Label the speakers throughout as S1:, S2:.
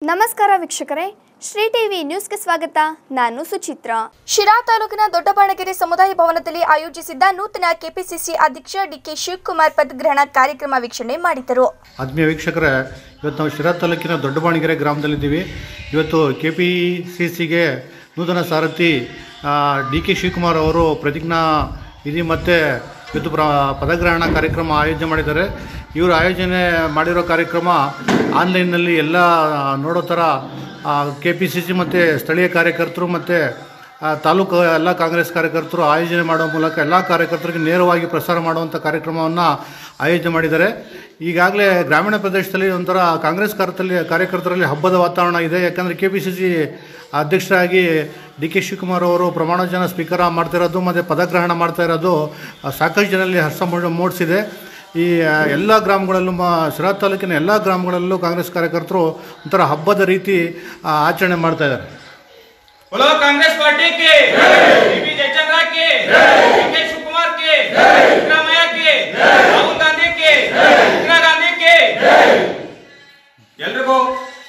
S1: ನಮಸ್ಕಾರ ವೀಕ್ಷಕರೇ ಶ್ರೀ ಟಿವಿ ನ್ಯೂಸ್ಗೆ ಸ್ವಾಗತ ನಾನು ಸುಚಿತ್ರ ಶಿರಾ ತಾಲೂಕಿನ ದೊಡ್ಡಬಾಣಗೆರೆ ಸಮುದಾಯ ಭವನದಲ್ಲಿ ಆಯೋಜಿಸಿದ್ದ ನೂತನ ಕೆಪಿಸಿಸಿ ಅಧ್ಯಕ್ಷ ಡಿಕೆ ಶಿವಕುಮಾರ್ ಪದಗ್ರಹಣ ಕಾರ್ಯಕ್ರಮ ವೀಕ್ಷಣೆ ಮಾಡಿದರು
S2: ಆತ್ಮೀಯ ವೀಕ್ಷಕರೇ ಇವತ್ತು ನಾವು ಶಿರಾ ತಾಲೂಕಿನ ದೊಡ್ಡಬಾಣಿಗೆರೆ ಗ್ರಾಮದಲ್ಲಿದ್ದೀವಿ ಇವತ್ತು ಕೆ ಪಿ ಸಿ ಸಿಗೆ ನೂತನ ಸಾರಥಿ ಡಿ ಕೆ ಶಿವಕುಮಾರ್ ಅವರು ಪ್ರತಿಜ್ಞಾ ವಿಧಿ ಮತ್ತು ಇವತ್ತು ಪ್ರ ಪದಗ್ರಹಣ ಕಾರ್ಯಕ್ರಮ ಆಯೋಜನೆ ಮಾಡಿದ್ದಾರೆ ಇವರು ಆಯೋಜನೆ ಮಾಡಿರೋ ಕಾರ್ಯಕ್ರಮ ಆನ್ಲೈನ್ನಲ್ಲಿ ಎಲ್ಲ ನೋಡೋ ಥರ ಕೆ ಪಿ ಸಿ ಸಿ ಮತ್ತು ಸ್ಥಳೀಯ ಕಾರ್ಯಕರ್ತರು ಮತ್ತು ಆ, ತಾಲೂಕು ಎಲ್ಲ ಕಾಂಗ್ರೆಸ್ ಕಾರ್ಯಕರ್ತರು ಆಯೋಜನೆ ಮಾಡೋ ಮೂಲಕ ಎಲ್ಲ ಕಾರ್ಯಕರ್ತರಿಗೆ ನೇರವಾಗಿ ಪ್ರಸಾರ ಮಾಡುವಂಥ ಕಾರ್ಯಕ್ರಮವನ್ನು ಆಯೋಜನೆ ಮಾಡಿದ್ದಾರೆ ಈಗಾಗಲೇ ಗ್ರಾಮೀಣ ಪ್ರದೇಶದಲ್ಲಿ ಒಂಥರ ಕಾಂಗ್ರೆಸ್ ಕಾರ್ಯದಲ್ಲಿ ಕಾರ್ಯಕರ್ತರಲ್ಲಿ ಹಬ್ಬದ ವಾತಾವರಣ ಇದೆ ಯಾಕಂದರೆ ಕೆ ಪಿ ಸಿ ಸಿ ಅಧ್ಯಕ್ಷರಾಗಿ ಡಿ ಕೆ ಶಿವಕುಮಾರ್ ಅವರು ಪ್ರಮಾಣ ಜನ ಸ್ಪೀಕರ್ ಮಾಡ್ತಿರೋದು ಮತ್ತು ಪದಗ್ರಹಣ ಮಾಡ್ತಾ ಇರೋದು ಆ, ಸಾಕಷ್ಟು ಜನರಲ್ಲಿ ಹರ್ಷ ಮೂಡ್- ಮೂಡಿಸಿದೆ ಈ ಆ, ಎಲ್ಲ ಗ್ರಾಮಗಳಲ್ಲೂ ಮ ಶಿರಾ ತಾಲೂಕಿನ ಎಲ್ಲ ಗ್ರಾಮಗಳಲ್ಲೂ ಕಾಂಗ್ರೆಸ್ ಕಾರ್ಯಕರ್ತರು ಒಂಥರ ಹಬ್ಬದ ರೀತಿ ಆ, ಆಚರಣೆ ಮಾಡ್ತಾ ಇದ್ದಾರೆ
S3: बोलो कांग्रेस पार्टी की बीबी जयचंद्रा की डी शिवकुमार की सिद्धरामैया की राहुल गांधी की इंदिरा गांधी की ಎಲ್ರಿಗೂ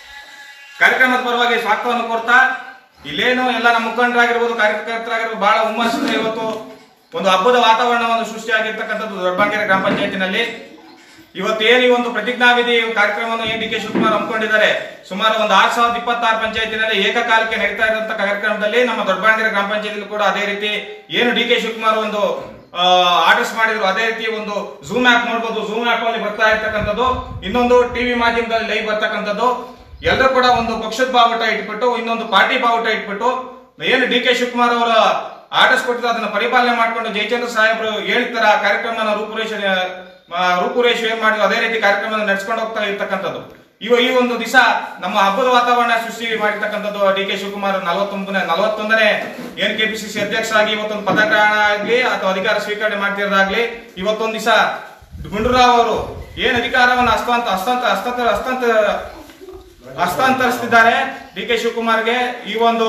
S3: ಕಾರ್ಯಕ್ರಮದ ಪರವಾಗಿ ಸ್ವಾಗತವನ್ನು ಕೋರ್ತಾ ಇಲ್ಲೇನು ಎಲ್ಲ ನಮ್ಮ ಮುಖಂಡರಾಗಿರ್ಬೋದು ಕಾರ್ಯಕರ್ತರಾಗಿರ್ಬೋದು ಬಹಳ ಹುಮ್ಮಸ್ಸಿಂದ ಇವತ್ತು ಒಂದು ಹಬ್ಬದ ವಾತಾವರಣವನ್ನು ಸೃಷ್ಟಿಯಾಗಿರ್ತಕ್ಕಂಥದ್ದು ದೊಡ್ಡಬಾಂಗೆರೆ ಗ್ರಾಮ ಪಂಚಾಯತಿನಲ್ಲಿ ಇವತ್ತು ಏನು ಈ ಒಂದು ಪ್ರತಿಜ್ಞಾವಿಧಿ ಕಾರ್ಯಕ್ರಮವನ್ನು ಏನು ಡಿ ಕೆ ಶಿವಕುಮಾರ್ ಹಮ್ಮಿಕೊಂಡಿದ್ದಾರೆ ಸುಮಾರು ಒಂದು ಆರ್ ಸಾವಿರದ ಇಪ್ಪತ್ತಾರು ಪಂಚಾಯತಿನಲ್ಲಿ ಏಕಕಾಲಕ್ಕೆ ನಡೀತಾ ಇರುವಂತಹ ಕಾರ್ಯಕ್ರಮದಲ್ಲಿ ನಮ್ಮ ದೊಡ್ಡಬಾಣಗೆರೆ ಗ್ರಾಮ ಪಂಚಾಯತಿಯಲ್ಲಿ ಕೂಡ ಅದೇ ರೀತಿ ಏನು ಡಿ ಕೆ ಶಿವಕುಮಾರ್ ಒಂದು ಆರ್ಡರ್ಸ್ ಮಾಡಿದ್ರು ಅದೇ ರೀತಿ ಒಂದು ಝೂಮ್ ಆಪ್ ನೋಡ್ಬೋದು ಝೂಮ್ ಆಪ್ ಅಲ್ಲಿ ಬರ್ತಾ ಇರ್ತಕ್ಕಂಥದ್ದು ಇನ್ನೊಂದು ಟಿವಿ ಮಾಧ್ಯಮದಲ್ಲಿ ಲೈವ್ ಬರ್ತಕ್ಕಂಥದ್ದು ಎಲ್ಲರೂ ಕೂಡ ಒಂದು ಪಕ್ಷದ ಬಾವುಟ ಇಟ್ಬಿಟ್ಟು ಇನ್ನೊಂದು ಪಾರ್ಟಿ ಬಾವುಟ ಇಟ್ಬಿಟ್ಟು ಏನು ಡಿ ಕೆ ಶಿವಕುಮಾರ್ ಅವರ ಆರ್ಡರ್ಸ್ ಕೊಟ್ಟಿದ್ರು ಅದನ್ನ ಪರಿಪಾಲನೆ ಮಾಡ್ಕೊಂಡು ಜಯಚಂದ್ರ ಸಾಹೇಬರು ಹೇಳಿರ್ತಾರ ಆ ಕಾರ್ಯಕ್ರಮನ ರೂಪುರೇಷ ಆ, ರೂಪುರೇಷೆ ಏನ್ ಮಾಡಿದ್ರು ಅದೇ ರೀತಿ ಕಾರ್ಯಕ್ರಮ ನಡೆಸ್ಕೊಂಡು ಹೋಗ್ತಾ ಇರ್ತಕ್ಕಂಥದ್ದು ಇವ ಈ ಒಂದು ದಿವಸ ನಮ್ಮ ಹಬ್ಬದ ವಾತಾವರಣ ಸೃಷ್ಟಿ ಮಾಡಿರ್ತಕ್ಕಂಥದ್ದು ಡಿ ಕೆ ಶಿವಕುಮಾರ್ ನಲವತ್ತೊಂಬನೇ ನಲವತ್ತೊಂದನೇ ಏನ್ ಕೆಪಿಸಿಸಿ ಅಧ್ಯಕ್ಷರಾಗಿ ಇವತ್ತೊಂದು ಪದಗ್ರಹಣ ಆಗ್ಲಿ ಅಥವಾ ಅಧಿಕಾರ ಸ್ವೀಕರಣೆ ಮಾಡ್ತಿರೋದಾಗ್ಲಿ ಇವತ್ತೊಂದು ದಿವಸ ಗುಂಡೂರಾವ್ ಅವರು ಏನ್ ಅಧಿಕಾರವನ್ನು ಹಸ್ತಾಂತ ಹಸ್ತಾಂತ ಹಸ್ತಾಂತರ ಹಸ್ತಾಂತರ ಹಸ್ತಾಂತರಿಸ್ತಿದ್ದಾರೆ ಡಿ ಕೆ ಶಿವಕುಮಾರ್ಗೆ ಈ ಒಂದು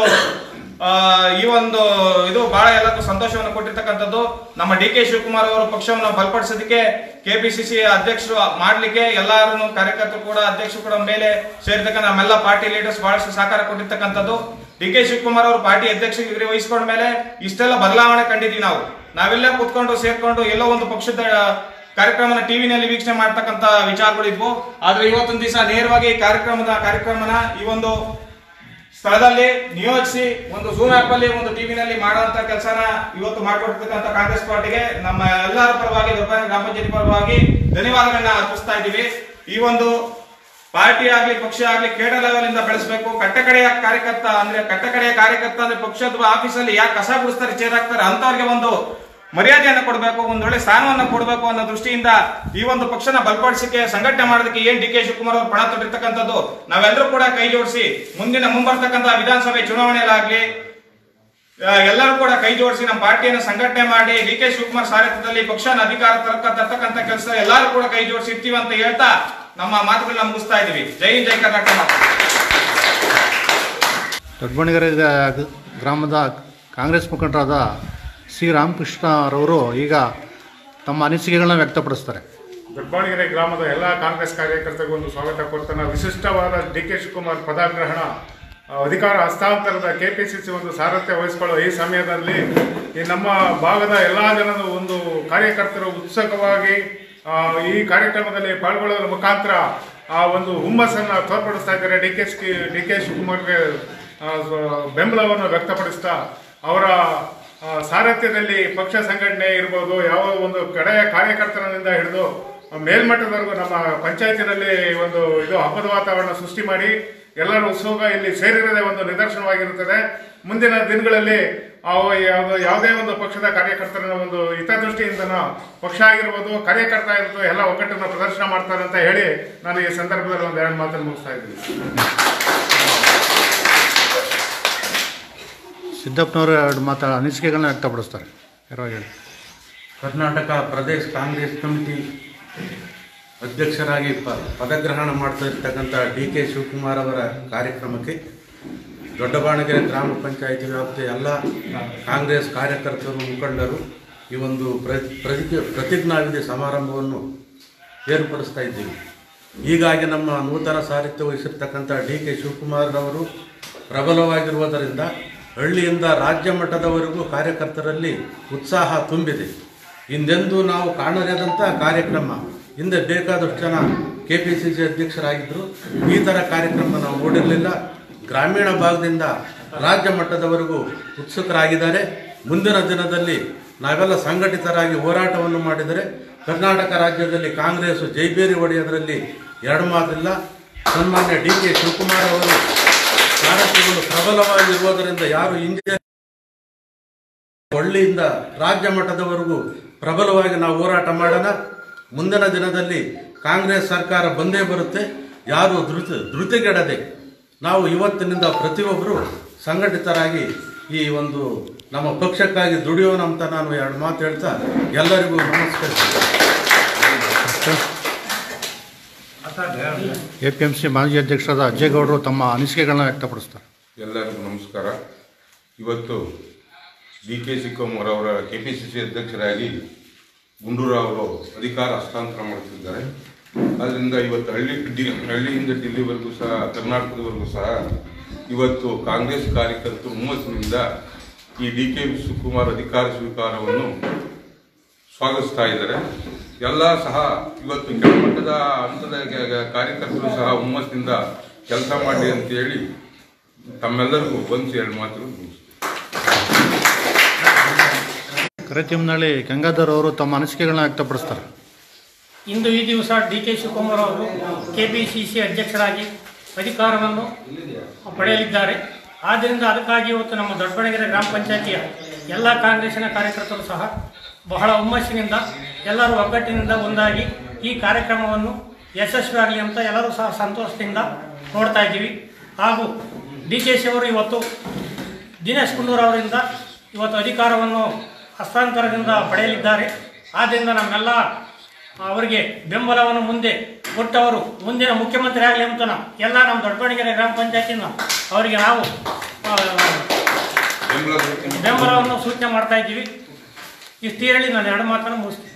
S3: ಆ, ಈ ಒಂದು ಇದು ಬಹಳ ಎಲ್ಲಕ್ಕೂ ಸಂತೋಷವನ್ನು ಕೊಟ್ಟಿರ್ತಕ್ಕಂಥದ್ದು ನಮ್ಮ ಡಿ ಕೆ ಶಿವಕುಮಾರ್ ಅವರು ಪಕ್ಷವನ್ನು ಬಲಪಡಿಸೋದಕ್ಕೆ ಕೆಪಿಸಿಸಿ ಅಧ್ಯಕ್ಷರು ಮಾಡ್ಲಿಕ್ಕೆ ಎಲ್ಲಾರು ಕಾರ್ಯಕರ್ತರು ಕೂಡ ಅಧ್ಯಕ್ಷರು ಕೂಡ ಮೇಲೆ ಸೇರ್ತಕ್ಕಂಥ ನಮ್ಮೆಲ್ಲ ಪಾರ್ಟಿ ಲೀಡರ್ಸ್ ಬಹಳಷ್ಟು ಸಹಕಾರ ಕೊಟ್ಟಿರ್ತಕ್ಕಂಥದ್ದು ಡಿ ಕೆ ಶಿವಕುಮಾರ್ ಅವರು ಪಾರ್ಟಿ ಅಧ್ಯಕ್ಷರಿಗೆ ವಹಿಸ್ಕೊಂಡ ಮೇಲೆ ಇಷ್ಟೆಲ್ಲ ಬದಲಾವಣೆ ಕಂಡಿದ್ದೀವಿ ನಾವು ನಾವೆಲ್ಲ ಕುತ್ಕೊಂಡು ಸೇರ್ಕೊಂಡು ಎಲ್ಲೋ ಒಂದು ಪಕ್ಷದ ಕಾರ್ಯಕ್ರಮನ ಟಿವಿನಲ್ಲಿ ವೀಕ್ಷಣೆ ಮಾಡ್ತಕ್ಕಂತ ವಿಚಾರಗಳಿದ್ವು ಆದ್ರೆ ಇವತ್ತೊಂದು ದಿವಸ ನೇರವಾಗಿ ಕಾರ್ಯಕ್ರಮದ ಕಾರ್ಯಕ್ರಮನ ಈ ಒಂದು ಸ್ಥಳದಲ್ಲಿ ನಿಯೋಜಿಸಿ ಒಂದು ಝೂಮ್ ಆಪ್ ಅಲ್ಲಿ ಒಂದು ಟಿವಿನಲ್ಲಿ ಮಾಡುವಂತ ಕೆಲಸನ ಇವತ್ತು ಮಾಡ್ಕೊಟ್ಟಿರ್ತಕ್ಕಂಥ ಕಾಂಗ್ರೆಸ್ ಪಾರ್ಟಿಗೆ ನಮ್ಮ ಎಲ್ಲರ ಪರವಾಗಿ ದೊಡ್ಡ ಗ್ರಾಮ ಪಂಚಾಯತಿ ಪರವಾಗಿ ಧನ್ಯವಾದಗಳನ್ನ ಅರ್ಪಿಸ್ತಾ ಇದ್ದೀವಿ ಈ ಒಂದು ಪಾರ್ಟಿ ಆಗ್ಲಿ ಪಕ್ಷ ಆಗ್ಲಿ ಕೇಡ ಲೆವೆಲ್ ಇಂದ ಬೆಳೆಸಬೇಕು ಕಟ್ಟಕಡೆಯ ಕಾರ್ಯಕರ್ತ ಅಂದ್ರೆ ಕಟ್ಟಕಡೆಯ ಕಾರ್ಯಕರ್ತ ಅಂದ್ರೆ ಪಕ್ಷದ ಆಫೀಸಲ್ಲಿ ಯಾರು ಕಸ ಗುಡಿಸ್ತಾರೆ ಚೇರ್ ಹಾಕ್ತಾರೆ ಅಂತವ್ರಿಗೆ ಒಂದು ಮರ್ಯಾದೆಯನ್ನು ಕೊಡಬೇಕು ಒಂದ್ ಒಳ್ಳೆ ಸ್ಥಾನವನ್ನು ಕೊಡಬೇಕು ಅನ್ನೋ ದೃಷ್ಟಿಯಿಂದ ಈ ಒಂದು ಪಕ್ಷನ ಬಲಪಡಿಸಕ್ಕೆ ಸಂಘಟನೆ ಮಾಡೋದಕ್ಕೆ ಏನ್ ಡಿ ಕೆ ಶಿವಕುಮಾರ್ ಅವರು ಪಣ ತೊಟ್ಟಿರ್ತಕ್ಕಂಥದ್ದು ನಾವೆಲ್ಲರೂ ಕೂಡ ಕೈ ಜೋಡಿಸಿ ಮುಂದಿನ ಮುಂಬರ್ತಕ್ಕಂಥ ವಿಧಾನಸಭೆ ಚುನಾವಣೆಯಲ್ಲಾಗ್ಲಿ ಆ, ಎಲ್ಲರೂ ಕೂಡ ಕೈ ಜೋಡಿಸಿ ನಮ್ಮ ಪಾರ್ಟಿಯನ್ನು ಸಂಘಟನೆ ಮಾಡಿ ಡಿ ಕೆ ಶಿವಕುಮಾರ್ ಸಾರಥ್ಯದಲ್ಲಿ ಪಕ್ಷನ ಅಧಿಕಾರ ತರಕ ತರ್ತಕ್ಕಂಥ ಕೆಲಸ ಎಲ್ಲರೂ ಕೂಡ ಕೈ ಜೋಡಿಸಿ ಇರ್ತೀವಿ ಅಂತ ಹೇಳ್ತಾ ನಮ್ಮ ಮಾತುಗಳನ್ನ ಮುಗಿಸ್ತಾ ಇದೀವಿ ಜೈ ಹಿಂದ್, ಜೈ ಕರ್ನಾಟಕ ಮಾತು.
S2: ದೊಡ್ಡಬಣ್ಣಗೆರೆ ಗ್ರಾಮದ ಕಾಂಗ್ರೆಸ್ ಮುಖಂಡರಾದ ಸಿ ರಾಮಕೃಷ್ಣರವರು ಈಗ ತಮ್ಮ ಅನಿಸಿಕೆಗಳನ್ನ ವ್ಯಕ್ತಪಡಿಸ್ತಾರೆ
S4: ದೊಡ್ಡಬಾಣಗೆರೆ ಗ್ರಾಮದ ಎಲ್ಲ ಕಾಂಗ್ರೆಸ್ ಕಾರ್ಯಕರ್ತರಿಗೂ ಒಂದು ಸ್ವಾಗತ ಕೊಡ್ತಾನೆ ವಿಶಿಷ್ಟವಾದ ಡಿ ಕೆ ಶಿವಕುಮಾರ್ ಪದಾಗ್ರಹಣ ಆ, ಅಧಿಕಾರ ಹಸ್ತಾಂತರದ ಕೆಪಿಸಿಸಿ ಒಂದು ಸಾರಥ್ಯ ವಹಿಸಿಕೊಳ್ಳುವ ಈ ಸಮಯದಲ್ಲಿ ಈ ನಮ್ಮ ಭಾಗದ ಎಲ್ಲ ಜನರು ಒಂದು ಕಾರ್ಯಕರ್ತರು ಉತ್ಸುಕವಾಗಿ ಆ, ಈ ಕಾರ್ಯಕ್ರಮದಲ್ಲಿ ಪಾಲ್ಗೊಳ್ಳೋದ್ರ ಮುಖಾಂತರ ಆ ಒಂದು ಹುಮ್ಮಸ್ಸನ್ನು ತೋರ್ಪಡಿಸ್ತಾ ಇದ್ದಾರೆ ಡಿ ಕೆ ಡಿ ಕೆ ಶಿವಕುಮಾರ್ಗೆ ಆ, ಸ- ಬೆಂಬಲವನ್ನು ವ್ಯಕ್ತಪಡಿಸ್ತಾ ಅವರ ಆ, ಸಾರಥ್ಯದಲ್ಲಿ ಪಕ್ಷ ಸಂಘಟನೆ ಇರ್ಬೋದು ಯಾವ ಒಂದು ಕಡೆಯ ಕಾರ್ಯಕರ್ತರಿಂದ ಹಿಡಿದು ಮೇಲ್ಮಟ್ಟದವರೆಗೂ ನಮ್ಮ ಪಂಚಾಯತಿನಲ್ಲಿ ಒಂದು ಇದು ಹಬ್ಬದ ವಾತಾವರಣ ಸೃಷ್ಟಿ ಮಾಡಿ ಎಲ್ಲರ ಉತ್ಸವ ಇಲ್ಲಿ ಸೇರಿರೋದೇ ಒಂದು ನಿದರ್ಶನವಾಗಿರುತ್ತದೆ ಮುಂದಿನ ದಿನಗಳಲ್ಲಿ ಅವು ಯಾವ್ದು ಯಾವುದೇ ಒಂದು ಪಕ್ಷದ ಕಾರ್ಯಕರ್ತರ ಒಂದು ಹಿತದೃಷ್ಟಿಯಿಂದ ಪಕ್ಷ ಆಗಿರ್ಬೋದು ಕಾರ್ಯಕರ್ತ ಆಗಿರ್ಬೋದು ಎಲ್ಲ ಒಗ್ಗಟ್ಟನ್ನು ಪ್ರದರ್ಶನ ಮಾಡ್ತಾರೆ ಅಂತ ಹೇಳಿ ನಾನು ಈ ಸಂದರ್ಭದಲ್ಲಿ ಒಂದು ಎರಡು ಮಾತನ್ನು ಮುಗಿಸ್ತಾ ಇದ್ದೀನಿ
S2: ಸಿದ್ದಪ್ಪನವರು ಎರಡು ಮಾತಾ ಅನಿಸಿಕೆಗಳನ್ನ ವ್ಯಕ್ತಪಡಿಸ್ತಾರೆ ಯಾರೋ ಹೇಳಿ
S5: ಕರ್ನಾಟಕ ಪ್ರದೇಶ ಕಾಂಗ್ರೆಸ್ ಕಮಿಟಿ ಅಧ್ಯಕ್ಷರಾಗಿ ಪ ಪದಗ್ರಹಣ ಮಾಡ್ತಾ ಇರ್ತಕ್ಕಂಥ ಡಿ ಕೆ ಶಿವಕುಮಾರ್ ಅವರ ಕಾರ್ಯಕ್ರಮಕ್ಕೆ ದೊಡ್ಡಬಾಣಗೆರೆ ಗ್ರಾಮ ಪಂಚಾಯಿತಿ ವ್ಯಾಪ್ತಿಯ ಎಲ್ಲ ಕಾಂಗ್ರೆಸ್ ಕಾರ್ಯಕರ್ತರು ಮುಖಂಡರು ಈ ಒಂದು ಪ್ರ ಪ್ರತಿ ಪ್ರತಿಜ್ಞಾವಿಧಿ ಸಮಾರಂಭವನ್ನು ಏರ್ಪಡಿಸ್ತಾ ಇದ್ದೀವಿ ಹೀಗಾಗಿ ನಮ್ಮ ನೂತನ ಸಾರಥ್ಯ ವಹಿಸಿರ್ತಕ್ಕಂಥ ಡಿ ಕೆ ಶಿವಕುಮಾರ್ರವರು ಪ್ರಬಲವಾಗಿರುವುದರಿಂದ ಹಳ್ಳಿಯಿಂದ ರಾಜ್ಯ ಮಟ್ಟದವರೆಗೂ ಕಾರ್ಯಕರ್ತರಲ್ಲಿ ಉತ್ಸಾಹ ತುಂಬಿದೆ ಹಿಂದೆಂದೂ ನಾವು ಕಾಣಲೇದಂಥ ಕಾರ್ಯಕ್ರಮ ಹಿಂದೆ ಬೇಕಾದಷ್ಟು ಜನ ಕೆ ಪಿ ಸಿ ಸಿ ಅಧ್ಯಕ್ಷರಾಗಿದ್ದರು ಈ ಥರ ಕಾರ್ಯಕ್ರಮ ನಾವು ನೋಡಿರಲಿಲ್ಲ ಗ್ರಾಮೀಣ ಭಾಗದಿಂದ ರಾಜ್ಯ ಮಟ್ಟದವರೆಗೂ ಉತ್ಸುಕರಾಗಿದ್ದಾರೆ ಮುಂದಿನ ದಿನದಲ್ಲಿ ನಾವೆಲ್ಲ ಸಂಘಟಿತರಾಗಿ ಹೋರಾಟವನ್ನು ಮಾಡಿದರೆ ಕರ್ನಾಟಕ ರಾಜ್ಯದಲ್ಲಿ ಕಾಂಗ್ರೆಸ್ ಜೈಬೇರಿ ಹೊಡೆಯೋದರಲ್ಲಿ ಎರಡು ಮಾತಿಲ್ಲ ಸನ್ಮಾನ್ಯ ಡಿ ಕೆ ಶಿವಕುಮಾರ್ ಅವರು ಸಾರಥ್ಯಗಳು ಪ್ರಬಲವಾಗಿರುವುದರಿಂದ ಯಾರು ಹಿಂದೆ ಹಳ್ಳಿಯಿಂದ ರಾಜ್ಯ ಮಟ್ಟದವರೆಗೂ ಪ್ರಬಲವಾಗಿ ನಾವು ಹೋರಾಟ ಮಾಡೋಣ ಮುಂದಿನ ದಿನದಲ್ಲಿ ಕಾಂಗ್ರೆಸ್ ಸರ್ಕಾರ ಬಂದೇ ಬರುತ್ತೆ ಯಾರು ಧೃತಿ ಧೃತಿಗೆಡದೆ ನಾವು ಇವತ್ತಿನಿಂದ ಪ್ರತಿಯೊಬ್ಬರು ಸಂಘಟಿತರಾಗಿ ಈ ಒಂದು ನಮ್ಮ ಪಕ್ಷಕ್ಕಾಗಿ ದುಡಿಯೋಣ ಅಂತ ನಾನು ಎರಡು ಮಾತು ಹೇಳ್ತಾ ಎಲ್ಲರಿಗೂ ನಮಸ್ಕರಿಸ್ತೀನಿ
S2: ಎ ಪಿ ಎಂ ಸಿ ಮಾಜಿ ಅಧ್ಯಕ್ಷರಾದ ಅಜ್ಜೇಗೌಡರು ಗೌಡರು ತಮ್ಮ ಅನಿಸಿಕೆಗಳನ್ನ ವ್ಯಕ್ತಪಡಿಸ್ತಾರೆ
S6: ಎಲ್ಲರಿಗೂ ನಮಸ್ಕಾರ ಇವತ್ತು ಡಿ ಕೆ ಶಿವಕುಮಾರ್ ಅವರ ಕೆ ಪಿ ಸಿ ಸಿ ಅಧ್ಯಕ್ಷರಾಗಿ ಗುಂಡೂರಾವ್ ಅವರು ಅಧಿಕಾರ ಹಸ್ತಾಂತರ ಮಾಡುತ್ತಿದ್ದಾರೆ ಆದ್ದರಿಂದ ಇವತ್ತು ಹಳ್ಳಿ ಡಿ ಹಳ್ಳಿಯಿಂದ ಡಿಲ್ಲಿವರೆಗೂ ಸಹ ಕರ್ನಾಟಕದವರೆಗೂ ಸಹ ಇವತ್ತು ಕಾಂಗ್ರೆಸ್ ಕಾರ್ಯಕರ್ತರು ಹುಮ್ಮಸ್ಸಿನಿಂದ ಈ ಡಿ ಕೆ ಶಿವಕುಮಾರ್ ಅಧಿಕಾರ ಸ್ವೀಕಾರವನ್ನು ಸ್ವಾಗತಿಸ್ತಾ ಇದ್ದಾರೆ ಎಲ್ಲ ಸಹ ಇವತ್ತು ಕೆಳಮಟ್ಟದ ಹಂತದ ಗ- ಗ- ಕಾರ್ಯಕರ್ತರು ಸಹ ಹುಮ್ಮಸ್ಸಿನಿಂದ ಕೆಲಸ ಮಾಡಿ ಅಂತ ಹೇಳಿ ತಮ್ಮೆಲ್ಲರಿಗೂ ಒಂದು ಎರಡು ಮಾತುಗಳು ಮುಗಿಸ್ತೀನಿ.
S2: ಕರೆತಿಮ್ನಳ್ಳಿ ಗಂಗಾಧರ್ ಅವರು ತಮ್ಮ ಅನಿಸಿಕೆಗಳನ್ನ ವ್ಯಕ್ತಪಡಿಸ್ತಾರೆ
S7: ಇಂದು ಈ ದಿವಸ ಡಿ ಕೆ ಶಿವಕುಮಾರ್ ಅವರು ಕೆ ಪಿ ಸಿ ಸಿ ಅಧ್ಯಕ್ಷರಾಗಿ ಅಧಿಕಾರವನ್ನು ಪಡೆಯಲಿದ್ದಾರೆ ಆದ್ದರಿಂದ ಅದಕ್ಕಾಗಿ ಇವತ್ತು ನಮ್ಮ ದೊಡ್ಡಬಳ್ಳಗೆರೆ ಗ್ರಾಮ ಪಂಚಾಯತಿಯ ಎಲ್ಲ ಕಾಂಗ್ರೆಸ್ಸಿನ ಕಾರ್ಯಕರ್ತರು ಸಹ ಬಹಳ ಹುಮ್ಮಸ್ಸಿನಿಂದ ಎಲ್ಲರೂ ಒಗ್ಗಟ್ಟಿನಿಂದ ಒಂದಾಗಿ ಈ ಕಾರ್ಯಕ್ರಮವನ್ನು ಯಶಸ್ವಿಯಾಗಲಿ ಅಂತ ಎಲ್ಲರೂ ಸಹ ಸಂತೋಷದಿಂದ ನೋಡ್ತಾ ಇದ್ದೀವಿ ಹಾಗೂ ಡಿ ಕೆ ಶಿ ಅವರು ಇವತ್ತು ದಿನೇಶ್ ಗುಂಡೂರಾವ್ ಅವರಿಂದ ಇವತ್ತು ಅಧಿಕಾರವನ್ನು ಹಸ್ತಾಂತರದಿಂದ ಪಡೆಯಲಿದ್ದಾರೆ ಆದ್ದರಿಂದ ನಮ್ಮೆಲ್ಲ ಅವರಿಗೆ ಬೆಂಬಲವನ್ನು ಮುಂದೆ ಕೊಟ್ಟವರು ಮುಂದಿನ ಮುಖ್ಯಮಂತ್ರಿ ಆಗಲಿ ಅಂತ ನಾವು ಎಲ್ಲ ನಮ್ಮ ದೊಡ್ಡಬಳ್ಳಗೆರೆ ಗ್ರಾಮ ಪಂಚಾಯತಿನ ಅವರಿಗೆ ನಾವು ಆ,
S6: ಬೆಂಬಲ ಸೂಚನೆ
S7: ಬೆಂಬಲವನ್ನು ಸೂಚನೆ ಮಾಡ್ತಾ ಇದ್ದೀವಿ ಇಷ್ಟು ಹೇಳಿ ನಾನು ಎರಡು ಮಾತನ್ನು ಮುಗಿಸ್ತೀನಿ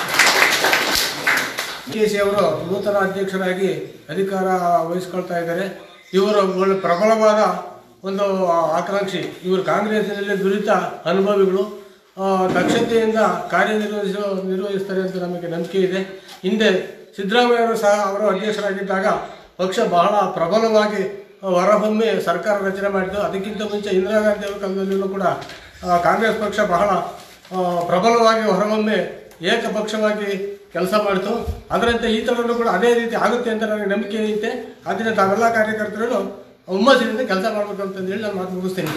S8: ಕೆ ಸಿ ಅವರು ನೂತನ ಅಧ್ಯಕ್ಷರಾಗಿ ಅಧಿಕಾರ ವಹಿಸ್ಕೊಳ್ತಾ ಇದ್ದಾರೆ ಇವರು ಒಳ್ಳೆ ಪ್ರಬಲವಾದ ಒಂದು ಆಕಾಂಕ್ಷಿ ಇವರು ಕಾಂಗ್ರೆಸ್ಸಿನಲ್ಲಿ ದುರಿತ ಅನುಭವಿಗಳು ಆ, ದಕ್ಷತೆಯಿಂದ ಕಾರ್ಯನಿರ್ವಹಿಸ ನಿರ್ವಹಿಸ್ತಾರೆ ಅಂತ ನಮಗೆ ನಂಬಿಕೆ ಇದೆ ಹಿಂದೆ ಸಿದ್ದರಾಮಯ್ಯವರು ಸಹ ಅವರು ಅಧ್ಯಕ್ಷರಾಗಿದ್ದಾಗ ಪಕ್ಷ ಬಹಳ ಪ್ರಬಲವಾಗಿ ಹೊರಹೊಮ್ಮೆ ಸರ್ಕಾರ ರಚನೆ ಮಾಡಿದ್ದು ಅದಕ್ಕಿಂತ ಮುಂಚೆ ಇಂದಿರಾ ಗಾಂಧಿ ಅವರ ಕಾಲದಲ್ಲೂ ಕೂಡ ಆ, ಕಾಂಗ್ರೆಸ್ ಪಕ್ಷ ಬಹಳ ಆ, ಪ್ರಬಲವಾಗಿ ಹೊರಹೊಮ್ಮೆ ಏಕಪಕ್ಷವಾಗಿ ಕೆಲಸ ಮಾಡಿತು ಅದರಂತೆ ಈ ಥರನೂ ಕೂಡ ಅದೇ ರೀತಿ ಆಗುತ್ತೆ ಅಂತ ನನಗೆ ನಂಬಿಕೆ ಐತೆ ಆದ್ದರಿಂದ ತಾವೆಲ್ಲ ಕಾರ್ಯಕರ್ತರು ಹುಮ್ಮಸ್ಸಿನಿಂದ ಕೆಲಸ ಮಾಡಬೇಕು ಅಂತಂದೇಳಿ ನಾನು ಮಾತು ಮುಗಿಸ್ತೀನಿ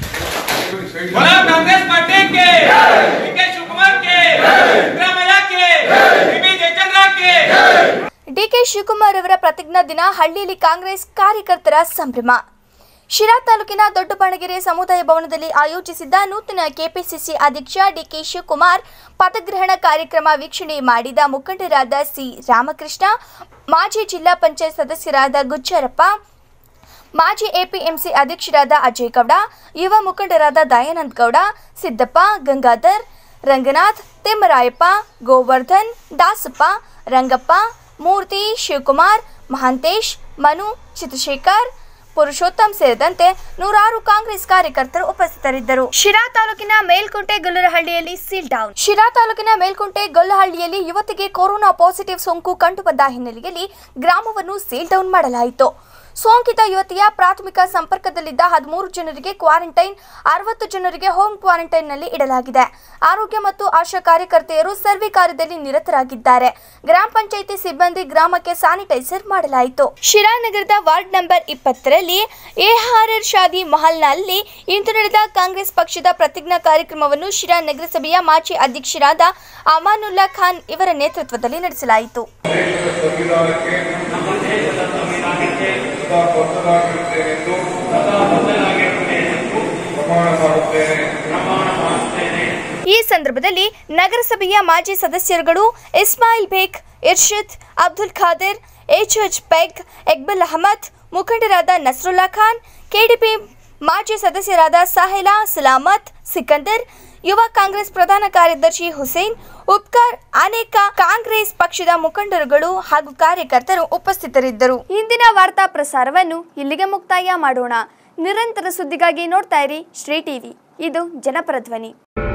S3: बोला कांग्रेस पार्टी के डीके शिवकुमार के सिद्धरामಯ್ಯ के ಟಿಬಿ ಜಯಚಂದ್ರ के
S1: ಡಿಕೆ ಶಿವಕುಮಾರ್ ಅವರ ಪ್ರತಿಜ್ಞಾ ದಿನ ಹಳ್ಳಿಯಲ್ಲಿ ಕಾಂಗ್ರೆಸ್ ಕಾರ್ಯಕರ್ತರ ಸಂಭ್ರಮ ಶಿರಾ ತಾಲೂಕಿನ ದೊಡ್ಡಬಾಣಗೆರೆ ಸಮುದಾಯ ಭವನದಲ್ಲಿ ಆಯೋಜಿಸಿದ್ದ ನೂತನ ಕೆಪಿಸಿಸಿ ಅಧ್ಯಕ್ಷ ಡಿಕೆ ಶಿವಕುಮಾರ್ ಪದಗ್ರಹಣ ಕಾರ್ಯಕ್ರಮ ವೀಕ್ಷಣೆ ಮಾಡಿದ ಮುಖಂಡರಾದ ಸಿ ರಾಮಕೃಷ್ಣ ಮಾಜಿ ಜಿಲ್ಲಾ ಪಂಚಾಯತ್ ಸದಸ್ಯರಾದ ಗುಜ್ಜರಪ್ಪ ಮಾಜಿ ಎಪಿಎಂಸಿ ಅಧ್ಯಕ್ಷರಾದ ಅಜಯ್ ಗೌಡ ಯುವ ಮುಖಂಡರಾದ ದಯಾನಂದ್ ಗೌಡ ಸಿದ್ದಪ್ಪ ಗಂಗಾಧರ್ ರಂಗನಾಥ್ ತಿಮ್ಮರಾಯಪ್ಪ ಗೋವರ್ಧನ್ ದಾಸಪ್ಪ ರಂಗಪ್ಪ ಮೂರ್ತಿ ಶಿವಕುಮಾರ್ ಮಹಾಂತೇಶ್ ಮನು ಚಿತ್ರಶೇಖರ್ ಪುರುಷೋತ್ತಮ್ ಸೇರಿದಂತೆ ನೂರಾರು ಕಾಂಗ್ರೆಸ್ ಕಾರ್ಯಕರ್ತರು ಉಪಸ್ಥಿತರಿದ್ದರು ಶಿರಾ ತಾಲೂಕಿನ ಮೇಲ್ಕೋಟೆ ಗೊಲ್ಲರಹಳ್ಳಿಯಲ್ಲಿ ಸೀಲ್ ಡೌನ್ ಶಿರಾ ತಾಲೂಕಿನ ಮೇಲ್ಕೋಟೆ ಗೊಲ್ಲಹಳ್ಳಿಯಲ್ಲಿ ಯುವತಿಗೆ ಕೊರೋನಾ ಪಾಸಿಟಿವ್ ಸೋಂಕು ಕಂಡುಬಂದ ಹಿನ್ನೆಲೆಯಲ್ಲಿ ಗ್ರಾಮವನ್ನು ಸೀಲ್ ಡೌನ್ ಮಾಡಲಾಯಿತು ಸೋಂಕಿತ ಯುವತಿಯ ಪ್ರಾಥಮಿಕ ಸಂಪರ್ಕದಲ್ಲಿದ್ದ ಹದಿಮೂರು ಜನರಿಗೆ ಕ್ವಾರಂಟೈನ್ ಅರವತ್ತು ಜನರಿಗೆ ಹೋಮ್ ಕ್ವಾರಂಟೈನ್ನಲ್ಲಿ ಇಡಲಾಗಿದೆ ಆರೋಗ್ಯ ಮತ್ತು ಆಶಾ ಕಾರ್ಯಕರ್ತೆಯರು ಸರ್ವೆ ಕಾರ್ಯದಲ್ಲಿ ನಿರತರಾಗಿದ್ದಾರೆ ಗ್ರಾಮ ಪಂಚಾಯಿತಿ ಸಿಬ್ಬಂದಿ ಗ್ರಾಮಕ್ಕೆ ಸ್ಯಾನಿಟೈಸರ್ ಮಾಡಲಾಯಿತು ಶಿರಾ ನಗರದ ವಾರ್ಡ್ ನಂಬರ್ ಇಪ್ಪತ್ತರಲ್ಲಿ ಎಆರ್ಆರ್ ಶಾದಿ ಮಹಲ್ನಲ್ಲಿ ಇಂದು ನಡೆದ ಕಾಂಗ್ರೆಸ್ ಪಕ್ಷದ ಪ್ರತಿಜ್ಞಾ ಕಾರ್ಯಕ್ರಮವನ್ನು ಶಿರಾ ನಗರಸಭೆಯ ಮಾಜಿ ಅಧ್ಯಕ್ಷರಾದ ಅಮಾನುಲ್ಲಾ ಖಾನ್ ಇವರ ನೇತೃತ್ವದಲ್ಲಿ ನಡೆಸಲಾಯಿತು ಈ ಸಂದರ್ಭದಲ್ಲಿ ನಗರಸಭೆಯ ಮಾಜಿ ಸದಸ್ಯರುಗಳು ಇಸ್ಮಾಯಿಲ್ ಬೇಗ್ ಇರ್ಷದ್ ಅಬ್ದುಲ್ ಖಾದಿರ್ ಎಚ್ ಪೆಗ್ ಎಕ್ಬಲ್ ಅಹಮದ್ ಮುಖಂಡರಾದ ನಸ್ರುಲ್ಲಾ ಖಾನ್ ಕೆಡಿಪಿ ಮಾಜಿ ಸದಸ್ಯರಾದ ಸಾಹಿಲಾ ಸಲಾಮತ್ ಸಿಕಂದರ್ ಯುವ ಕಾಂಗ್ರೆಸ್ ಪ್ರಧಾನ ಕಾರ್ಯದರ್ಶಿ ಹುಸೇನ್ ಉಪ್ಕಾರ್ ಅನೇಕ ಕಾಂಗ್ರೆಸ್ ಪಕ್ಷದ ಮುಖಂಡರುಗಳು ಹಾಗೂ ಕಾರ್ಯಕರ್ತರು ಉಪಸ್ಥಿತರಿದ್ದರು ಇಂದಿನ ವಾರ್ತಾ ಪ್ರಸಾರವನ್ನು ಇಲ್ಲಿಗೆ ಮುಕ್ತಾಯ ಮಾಡೋಣ ನಿರಂತರ ಸುದ್ದಿಗಾಗಿ ನೋಡ್ತಾ ಇರಿ ಶ್ರೀ ಟಿವಿ ಇದು ಜನಪರ ಧ್ವನಿ